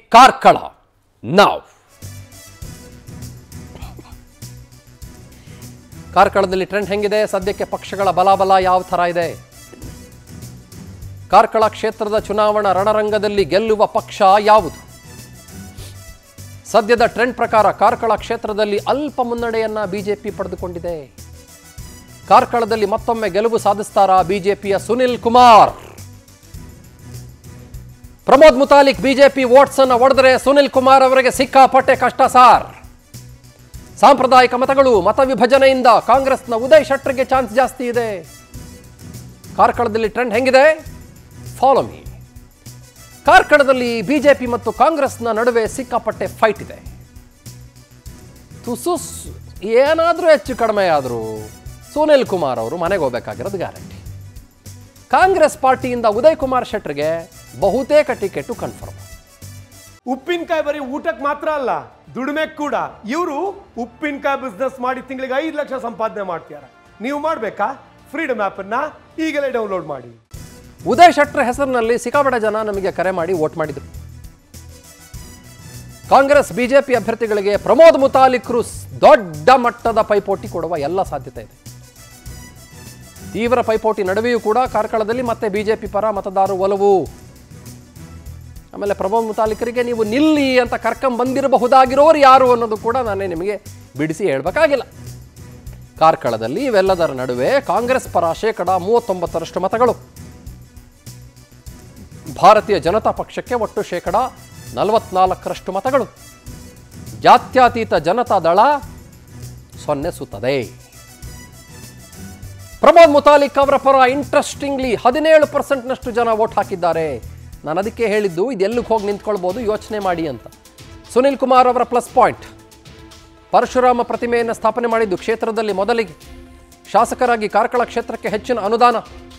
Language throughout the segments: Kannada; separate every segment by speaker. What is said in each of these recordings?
Speaker 1: ಕಾರ್ಕಳ ನಾವ್ ಕಾರ್ಕಳದಲ್ಲಿ ಟ್ರೆಂಡ್ ಹೆಂಗಿದೆ ಸದ್ಯಕ್ಕೆ ಪಕ್ಷಗಳ ಬಲಾಬಲ ಯಾವ ಥರ ಇದೆ ಕಾರ್ಕಳ ಕ್ಷೇತ್ರದ ಚುನಾವಣಾ ರಣರಂಗದಲ್ಲಿ ಗೆಲ್ಲುವ ಪಕ್ಷ ಯಾವುದು ಸದ್ಯದ ಟ್ರೆಂಡ್ ಪ್ರಕಾರ ಕಾರ್ಕಳ ಕ್ಷೇತ್ರದಲ್ಲಿ ಅಲ್ಪ ಮುನ್ನಡೆಯನ್ನ ಬಿಜೆಪಿ ಪಡೆದುಕೊಂಡಿದೆ ಕಾರ್ಕಳದಲ್ಲಿ ಮತ್ತೊಮ್ಮೆ ಗೆಲುವು ಸಾಧಿಸ್ತಾರಾ ಬಿಜೆಪಿಯ ಸುನಿಲ್ ಕುಮಾರ್ ಪ್ರಮೋದ್ ಮುತಾಲಿಕ್ ಬಿಜೆಪಿ ವೋಟ್ಸ್ ಅನ್ನು ಒಡೆದರೆ ಸುನಿಲ್ ಕುಮಾರ್ ಅವರಿಗೆ ಸಿಕ್ಕಾಪಟ್ಟೆ ಕಷ್ಟ ಸಾರ್ ಸಾಂಪ್ರದಾಯಿಕ ಮತಗಳು ಮತ ವಿಭಜನೆಯಿಂದ ಕಾಂಗ್ರೆಸ್ನ ಉದಯ್ ಶೆಟ್ಟರ್ಗೆ ಚಾನ್ಸ್ ಜಾಸ್ತಿ ಇದೆ ಕಾರ್ಕಳದಲ್ಲಿ ಟ್ರೆಂಡ್ ಹೆಂಗಿದೆ ಫಾಲೋ ಮೀ ಕಾರ್ಕಳದಲ್ಲಿ ಬಿಜೆಪಿ ಮತ್ತು ಕಾಂಗ್ರೆಸ್ನ ನಡುವೆ ಸಿಕ್ಕಾಪಟ್ಟೆ ಫೈಟ್ ಇದೆ ತುಸುಸ್ ಏನಾದರೂ ಹೆಚ್ಚು ಕಡಿಮೆ ಆದರೂ ಸುನಿಲ್ ಕುಮಾರ್ ಅವರು ಮನೆಗೆ ಹೋಗ್ಬೇಕಾಗಿರೋದು ಗ್ಯಾರಂಟಿ ಕಾಂಗ್ರೆಸ್ ಪಾರ್ಟಿಯಿಂದ ಉದಯ್ ಕುಮಾರ್ ಶೆಟ್ಟರ್ಗೆ ಬಹುತೇಕ ಟಿಕೆಟು ಕನ್ಫರ್ಮ್
Speaker 2: ಉಪ್ಪಿನಕಾಯಿ ಬರೀ ಊಟಕ್ಕೆ ಮಾತ್ರ ಅಲ್ಲ ದುಡಿಮೆ ಕೂಡ ಇವರು ಉಪ್ಪಿನಕಾಯಿ ಬಿಸ್ನೆಸ್ ಮಾಡಿ ತಿಂಗಳಿಗೆ ಐದು ಲಕ್ಷ ಸಂಪಾದನೆ ಮಾಡ್ತಾರೆ ನೀವು ಮಾಡಬೇಕಾ ಫ್ರೀಡಮ್ ಆ್ಯಪನ್ನು ಈಗಲೇ ಡೌನ್ಲೋಡ್ ಮಾಡಿ
Speaker 1: ಉದಯ್ ಶೆಟ್ಟರ್ ಹೆಸರಿನಲ್ಲಿ ಸಿಕ್ಕಾಪಟ್ಟೆ ಜನ ನಮಗೆ ಕರೆ ಮಾಡಿ ವೋಟ್ ಮಾಡಿದರು ಕಾಂಗ್ರೆಸ್ ಬಿಜೆಪಿ ಅಭ್ಯರ್ಥಿಗಳಿಗೆ ಪ್ರಮೋದ್ ಮುತಾಲಿಕ್ರು ಸ್- ದೊಡ್ಡ ಮಟ್ಟದ ಪೈಪೋಟಿ ಕೊಡುವ ಎಲ್ಲ ಸಾಧ್ಯತೆ ಇದೆ ತೀವ್ರ ಪೈಪೋಟಿ ನಡುವೆಯೂ ಕೂಡ ಕಾರ್ಕಳದಲ್ಲಿ ಮತ್ತೆ ಬಿಜೆಪಿ ಪರ ಮತದಾರರು ಒಲವು ಆಮೇಲೆ ಪ್ರಮೋದ್ ಮುತಾಲಿಕರಿಗೆ ನೀವು ನಿಲ್ಲಿ ಅಂತ ಕರ್ಕೊಂಡ್ ಬಂದಿರಬಹುದಾಗಿರೋರು ಯಾರು ಅನ್ನೋದು ಕೂಡ ನಾನೇ ನಿಮಗೆ ಬಿಡಿಸಿ ಹೇಳಬೇಕಾಗಿಲ್ಲ ಕಾರ್ಕಳದಲ್ಲಿ ಇವೆಲ್ಲದರ ನಡುವೆ ಕಾಂಗ್ರೆಸ್ ಪರ ಶೇಕಡ ಮೂವತ್ತೊಂಬತ್ತರಷ್ಟು ಮತಗಳು ಭಾರತೀಯ ಜನತಾ ಪಕ್ಷಕ್ಕೆ ಒಟ್ಟು ಶೇಕಡ ನಲವತ್ನಾಲ್ಕರಷ್ಟು ಮತಗಳು ಜಾತ್ಯತೀತ ಜನತಾ ದಳ ಸೊನ್ನೆ ಸುತ್ತದೆ ಪ್ರಮೋದ್ ಮುತಾಲಿಕ್ ಅವರ ಪರ ಇಂಟ್ರೆಸ್ಟಿಂಗ್ಲಿ ಹದಿನೇಳು ಪರ್ಸೆಂಟ್ನಷ್ಟು ಜನ ವೋಟ್ ಹಾಕಿದ್ದಾರೆ ನಾನು ಅದಕ್ಕೆ ಹೇಳಿದ್ದು ಇದೆಲ್ಲಿಗೆ ಹೋಗಿ ನಿಂತ್ಕೊಳ್ಬೋದು ಯೋಚನೆ ಮಾಡಿ ಅಂತ ಸುನಿಲ್ ಕುಮಾರ್ ಅವರ ಪ್ಲಸ್ ಪಾಯಿಂಟ್ ಪರಶುರಾಮ ಪ್ರತಿಮೆಯನ್ನು ಸ್ಥಾಪನೆ ಮಾಡಿದ್ದು ಕ್ಷೇತ್ರದಲ್ಲಿ ಮೊದಲಿಗೆ ಶಾಸಕರಾಗಿ ಕಾರ್ಕಳ ಕ್ಷೇತ್ರಕ್ಕೆ ಹೆಚ್ಚಿನ ಅನುದಾನ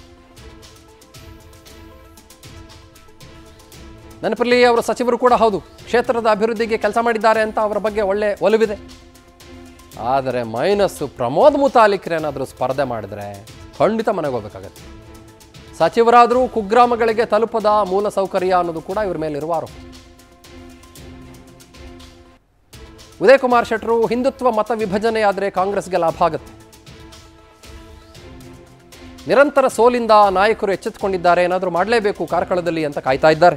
Speaker 1: ನೆನಪಿರಲಿ ಅವರ ಸಚಿವರು ಕೂಡ ಹೌದು ಕ್ಷೇತ್ರದ ಅಭಿವೃದ್ಧಿಗೆ ಕೆಲಸ ಮಾಡಿದ್ದಾರೆ ಅಂತ ಅವರ ಬಗ್ಗೆ ಒಳ್ಳೆ ಒಲವಿದೆ ಆದರೆ ಮೈನಸ್ಸು ಪ್ರಮೋದ್ ಮುತಾಲಿಕ್ರೇನಾದರೂ ಸ್ಪರ್ಧೆ ಮಾಡಿದ್ರೆ ಖಂಡಿತ ಮನೆಗೆ ಹೋಗ್ಬೇಕಾಗತ್ತೆ ಸಚಿವರಾದರೂ ಕುಗ್ರಾಮಗಳಿಗೆ ತಲುಪದ ಮೂಲ ಸೌಕರ್ಯ ಅನ್ನೋದು ಕೂಡ ಇವ್ರ ಮೇಲಿರುವ ಆರೋಪ ಉದಯ್ ಕುಮಾರ್ ಶೆಟ್ಟರು ಹಿಂದುತ್ವ ಮತ ವಿಭಜನೆಯಾದರೆ ಕಾಂಗ್ರೆಸ್ಗೆ ಲಾಭ ಆಗುತ್ತೆ ನಿರಂತರ ಸೋಲಿಂದ ನಾಯಕರು ಎಚ್ಚೆತ್ತುಕೊಂಡಿದ್ದಾರೆ ಏನಾದರೂ ಮಾಡಲೇಬೇಕು ಕಾರ್ಕಳದಲ್ಲಿ ಅಂತ ಕಾಯ್ತಾ ಇದ್ದಾರೆ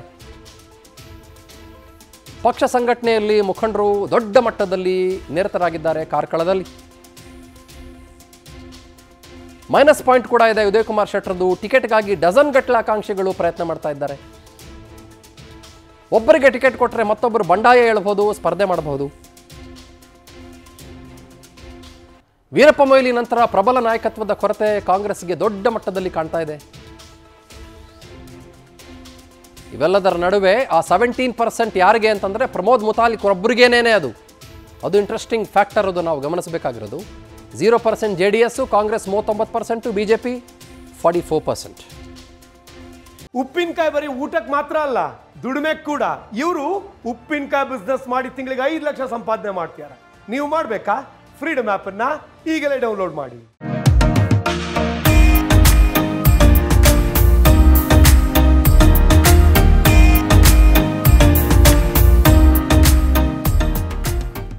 Speaker 1: ಪಕ್ಷ ಸಂಘಟನೆಯಲ್ಲಿ ಮುಖಂಡರು ದೊಡ್ಡ ಮಟ್ಟದಲ್ಲಿ ನಿರತರಾಗಿದ್ದಾರೆ ಕಾರ್ಕಳದಲ್ಲಿ ಮೈನಸ್ ಪಾಯಿಂಟ್ ಕೂಡ ಇದೆ ಉದಯ್ ಕುಮಾರ್ ಶೆಟ್ಟರ್ದು ಟಿಕೆಟ್ಗಾಗಿ ಡಜನ್ ಗಟ್ಟಲೆ ಆಕಾಂಕ್ಷಿಗಳು ಪ್ರಯತ್ನ ಮಾಡ್ತಾ ಇದ್ದಾರೆ ಒಬ್ಬರಿಗೆ ಟಿಕೆಟ್ ಕೊಟ್ಟರೆ ಮತ್ತೊಬ್ಬರು ಬಂಡಾಯ ಹೇಳ್ಬೋದು ಸ್ಪರ್ಧೆ ಮಾಡಬಹುದು ವೀರಪ್ಪ ಮೊಯ್ಲಿ ನಂತರ ಪ್ರಬಲ ನಾಯಕತ್ವದ ಕೊರತೆ ಕಾಂಗ್ರೆಸ್ಗೆ ದೊಡ್ಡ ಮಟ್ಟದಲ್ಲಿ ಕಾಣ್ತಾ ಇದೆ ಇವೆಲ್ಲದರ ನಡುವೆ ಆ ಸೆವೆಂಟೀನ್ ಪರ್ಸೆಂಟ್ ಯಾರಿಗೆ ಅಂತಂದರೆ ಪ್ರಮೋದ್ ಮುತಾಲಿಕ್ ಒಬ್ಬರಿಗೇನೇನೆ ಅದು ಅದು ಇಂಟ್ರೆಸ್ಟಿಂಗ್ ಫ್ಯಾಕ್ಟರ್ ಅದು ನಾವು ಗಮನಿಸಬೇಕಾಗಿರೋದು zero percent J D S Congress ಮೂವತ್ತೊಂಬತ್ತು percent B J P forty four percent
Speaker 2: ಉಪ್ಪಿನಕಾಯಿ ಬರೀ ಊಟಕ್ಕೆ ಮಾತ್ರ ಅಲ್ಲ ದುಡಿಮೆ ಕೂಡ ಇವರು ಉಪ್ಪಿನಕಾಯಿ ಬಿಸ್ನೆಸ್ ಮಾಡಿ ತಿಂಗಳಿಗೆ ಐದು ಲಕ್ಷ ಸಂಪಾದನೆ ಮಾಡ್ತಾರೆ ನೀವು ಮಾಡಬೇಕಾ ಫ್ರೀಡಮ್ ಆ್ಯಪನ್ನು ಈಗಲೇ ಡೌನ್ಲೋಡ್ ಮಾಡಿ